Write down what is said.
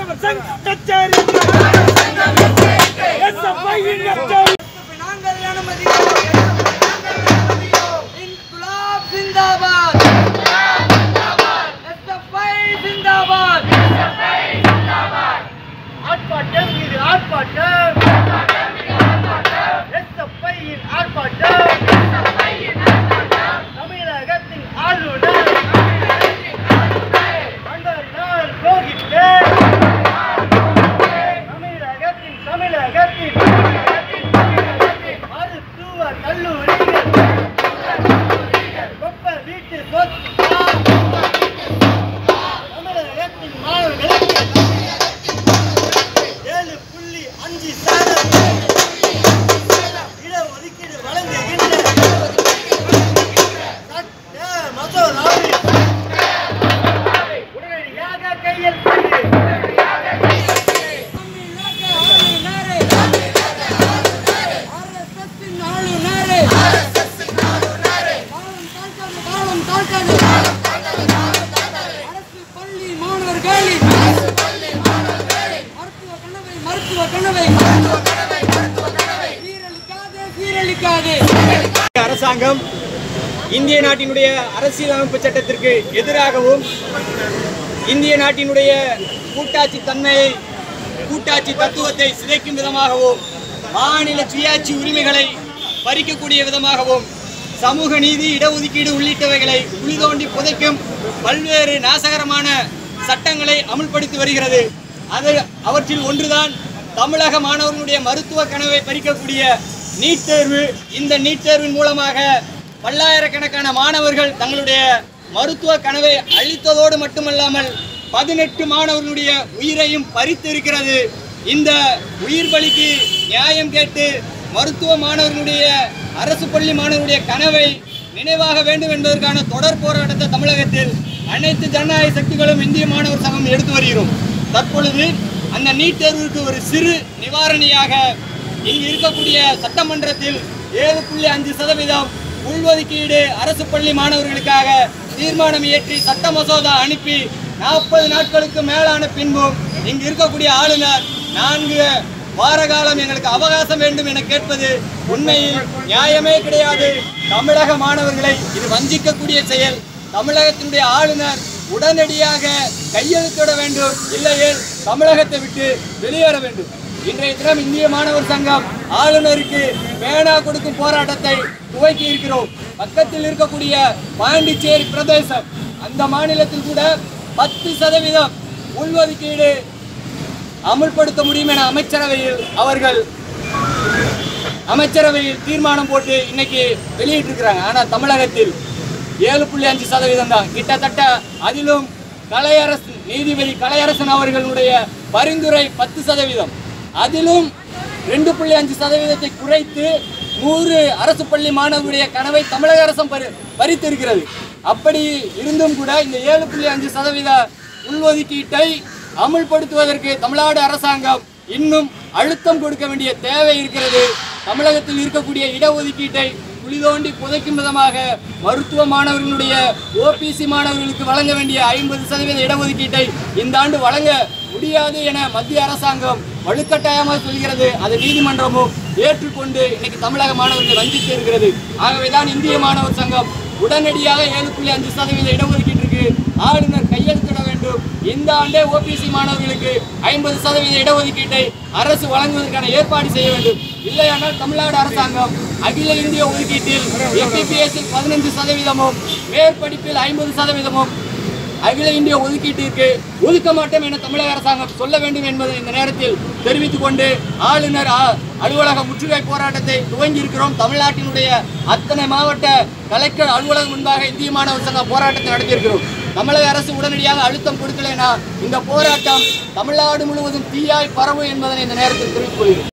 மாணவர் சங்கம் எச்சரிக்கை SFI யின் எச்சரிக்கை நாங்கள் அனுமதியோம் இன்குலாப் ஜிந்தாபாத் எஸ்எஃப்ஐ ஜிந்தாபாத் ஆர்ப்பாட்டம் இது ஆர்ப்பாட்டம் எஸ்எஃப்ஐ யின் ஆர்ப்பாட்டம் தமிழகத்தின் ஆளுநர் மண்டலார் கோகித்தே தமிழகத்தின் தமிழகத்தின் மருத்துவ கல்லூரிகள் கொப்ப வீட்டு சொத்து தமிழகத்தின் மாணவர்களுக்கு ஏழு புள்ளி அஞ்சு சதவீதம் இடஒதுக்கீடு வழங்குகின்ற சட்ட மசோதாவை உடனடியாக கையெழுத்து அரசாங்கம் இந்திய நாட்டினுடைய அரசியலமைப்பு சட்டத்திற்கு எதிராகவும் இந்திய நாட்டினுடைய கூட்டாட்சி தன்மையை கூட்டாட்சி தத்துவத்தை சிதைக்கும் விதமாகவும் மாநில சுயாட்சி உரிமைகளை பறிக்கக்கூடிய விதமாகவும் சமூக நீதி இடஒதுக்கீடு உள்ளிட்டவைகளை குழி தோண்டி புதைக்கும் பல்வேறு நாசகரமான சட்டங்களை அமுல்படுத்தி வருகிறது அது அவற்றில் ஒன்றுதான் தமிழக மாணவர்களுடைய மருத்துவ கனவை பறிக்கக்கூடிய நீட் தேர்வு இந்த நீட் தேர்வின் மூலமாக பல்லாயிரக்கணக்கான மாணவர்கள் தங்களுடைய மருத்துவ கனவை அழித்ததோடு மட்டுமல்லாமல் பதினெட்டு மாணவர்களுடைய உயிரையும் பறித்திருக்கிறது இந்த உயிர் பலிக்கு நியாயம் கேட்டு மருத்துவ மாணவர்களுடைய அரசு பள்ளி மாணவர்களுடைய கனவை நினைவாக வேண்டும் என்பதற்கான தொடர் போராட்டத்தை தமிழகத்தில் அனைத்து ஜனநாயக சக்திகளும் இந்திய மாணவர் சங்கம் எடுத்து வருகிறோம் தற்பொழுது அந்த நீட் தேர்வுக்கு ஒரு சிறு நிவாரணியாக இங்கு இருக்கக்கூடிய சட்டமன்றத்தில் ஏழு புள்ளி அஞ்சு சதவீதம் உள்ஒதுக்கீடு அரசு பள்ளி மாணவர்களுக்காக தீர்மானம் இயற்றி சட்ட மசோதா அனுப்பி நாற்பது நாட்களுக்கு மேலான பின்பும் இங்கு இருக்கக்கூடிய ஆளுநர் நான்கு வார காலம் எங்களுக்கு அவகாசம் வேண்டும் என கேட்பது உண்மையில் நியாயமே கிடையாது தமிழக மாணவர்களை இது வஞ்சிக்கக்கூடிய செயல் தமிழகத்தினுடைய ஆளுநர் உடனடியாக கையெழுத்திட வேண்டும் இல்லையேல் தமிழகத்தை விட்டு வெளியேற வேண்டும் இன்றைய தினம் இந்திய மாணவர் சங்கம் ஆளுநருக்கு பேனா கொடுக்கும் போராட்டத்தை துவக்கி இருக்கிறோம் பக்கத்தில் இருக்கக்கூடிய பாண்டிச்சேரி பிரதேசம் அந்த மாநிலத்தில் கூட பத்து சதவீதம் உள்ஒதுக்கீடு அமுல்படுத்த முடியும் என அமைச்சரவையில் அவர்கள் அமைச்சரவையில் தீர்மானம் போட்டு இன்னைக்கு வெளியிட்டிருக்கிறாங்க ஆனா தமிழகத்தில் ஏழு புள்ளி அஞ்சு சதவீதம் தான் கிட்டத்தட்ட அதிலும் கலையரசு நீதிபதி கலையரசன் அவர்களுடைய பரிந்துரை பத்து சதவீதம் அதிலும் ரெண்டு புள்ளி அஞ்சு சதவீதத்தை குறைத்து நூறு அரசு பள்ளி மாணவர்களுடைய கனவை தமிழக அரசும் பறி பறித்திருக்கிறது அப்படி இருந்தும் கூட இந்த ஏழு புள்ளி அஞ்சு சதவீத உள்ஒதுக்கீட்டை அமுல்படுத்துவதற்கு தமிழ்நாடு அரசாங்கம் இன்னும் அழுத்தம் கொடுக்க வேண்டிய தேவை இருக்கிறது தமிழகத்தில் இருக்கக்கூடிய இடஒதுக்கீட்டை குழி தோண்டி புதைக்கும் விதமாக மருத்துவ மாணவர்களுடைய ஓபிசி மாணவர்களுக்கு வழங்க வேண்டிய ஐம்பது சதவீத இடஒதுக்கீட்டை இந்த ஆண்டு வழங்க முடியாது என மத்திய அரசாங்கம் வலுக்கட்டாயமாக சொல்கிறது அதை நீதிமன்றமும் ஏற்றுக்கொண்டு இன்னைக்கு தமிழக மாணவர்கள் வஞ்சித்து இருக்கிறது ஆகவேதான் இந்திய மாணவர் சங்கம் உடனடியாக ஏழு புள்ளி அஞ்சு சதவீத இடஒதுக்கீட்டிற்கு ஆளுநர் கையெழுத்திட வேண்டும் இந்த ஆண்டே ஓபிசி மாணவர்களுக்கு ஐம்பது சதவீத இடஒதுக்கீட்டை அரசு வழங்குவதற்கான ஏற்பாடு செய்ய வேண்டும் இல்லையானால் தமிழ்நாடு அரசாங்கம் அகில இந்திய ஒதுக்கீட்டில் எம்பிபிஎஸ்ஸில் பதினஞ்சு சதவீதமும் மேற்படிப்பில் ஐம்பது சதவீதமும் அகில இந்திய ஒதுக்கீட்டிற்கு ஒதுக்க மாட்டோம் என தமிழக அரசாங்கம் சொல்ல வேண்டும் என்பதை இந்த நேரத்தில் தெரிவித்துக் கொண்டு ஆளுநர் அ- அலுவலக முற்றுகை போராட்டத்தை துவங்கி இருக்கிறோம் தமிழ்நாட்டினுடைய அத்தனை மாவட்ட கலெக்டர் அலுவலகம் முன்பாக இந்திய மாணவர் சங்கம் போராட்டத்தை நடத்தியிருக்கிறோம் தமிழக அரசு உடனடியாக அழுத்தம் கொடுக்கலைனா இந்த போராட்டம் தமிழ்நாடு முழுவதும் தீயாய் பரவும் என்பதனை இந்த நேரத்தில் தெரிவித்துக் கொள்கிறேன்